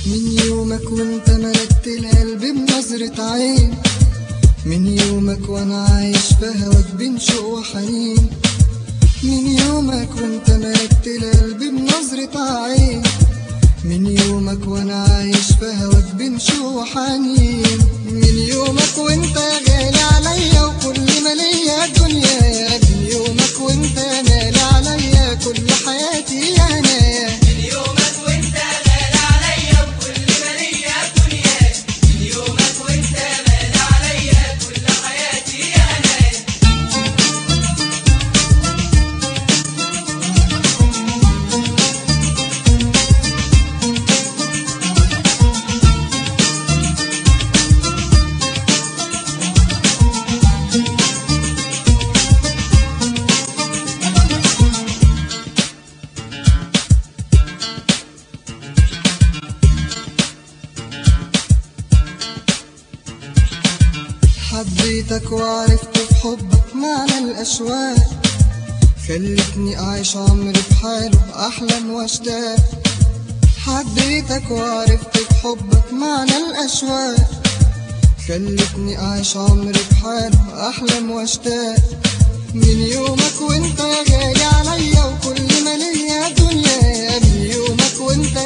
من يومك وانت ملكت القلب بنظرة عين من يومك وانا عايش في هواك بين شوق وحنين من يومك وانت ملكت القلب بنظرة عين من يومك وانا عايش في هواك بين شوق وحنين من يومك وانت غالي عليا وكل ما ليا الدنيا من يومك وانت غالي عليا كل حياتي انا من يومك وانت غالي عليا وكل ما ليا الدنيا من يومك وانت غالي عليا كل حياتي انا حبيتك وعرفت في حبك معنى الأشواق خلتني أعيش عمري بحاله أحلم وأشتاق حبيتك وعرفت في حبك معنى الأشواق خلتني أعيش عمري بحاله أحلم وأشتاق من يومك وانت غالي عليا وكل ما ليا دنيا من يومك وانت